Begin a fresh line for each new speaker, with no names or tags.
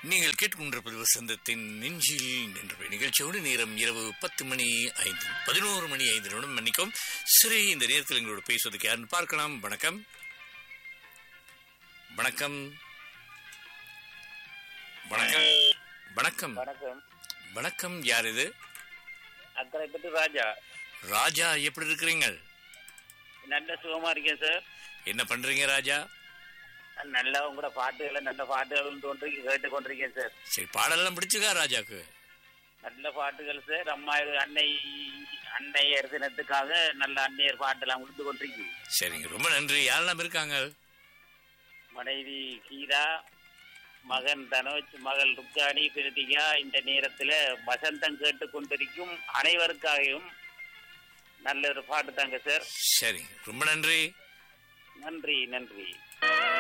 நீங்கள் கேட்டுக்கொண்டிருப்பது வசந்தத்தின் நெஞ்சில் என்ற நிகழ்ச்சியோடு நேரம் இரவு பத்து மணி ஐந்து பதினோரு மணி ஐந்து நிமிடம் மன்னிக்கும் சரி இந்த நேரத்தில் எங்களோட பேசுவதற்கு யாருன்னு பார்க்கலாம் வணக்கம் வணக்கம் வணக்கம் வணக்கம்
வணக்கம்
வணக்கம் யார் இது
அக்கறை பற்றி ராஜா
ராஜா எப்படி இருக்கிறீங்க
நல்ல சுகமா இருக்கேன் சார்
என்ன பண்றீங்க ராஜா
நல்லா உங்களோட பாட்டுகளை நல்ல பாட்டுகள் தோன்றி கேட்டு கொண்டிருக்கேன் சார்
சரி பாடலாம் பிடிச்சுக்கா ராஜாக்கு
நல்ல பாட்டுகள் சார் அம்மா அன்னை அன்னையர் தினத்துக்காக நல்ல அன்னையர் பாட்டெல்லாம் கொடுத்து கொண்டிருக்கு
சரிங்க ரொம்ப நன்றி யாரெல்லாம் இருக்காங்க
மனைவி கீதா மகன் தனோஜ் மகள் ருக்காணி கிருத்திகா இந்த நேரத்துல வசந்தம் கேட்டு கொண்டிருக்கும் அனைவருக்காகவும் நல்ல ஒரு பாட்டு தாங்க சார்
சரிங்க ரொம்ப நன்றி
நன்றி நன்றி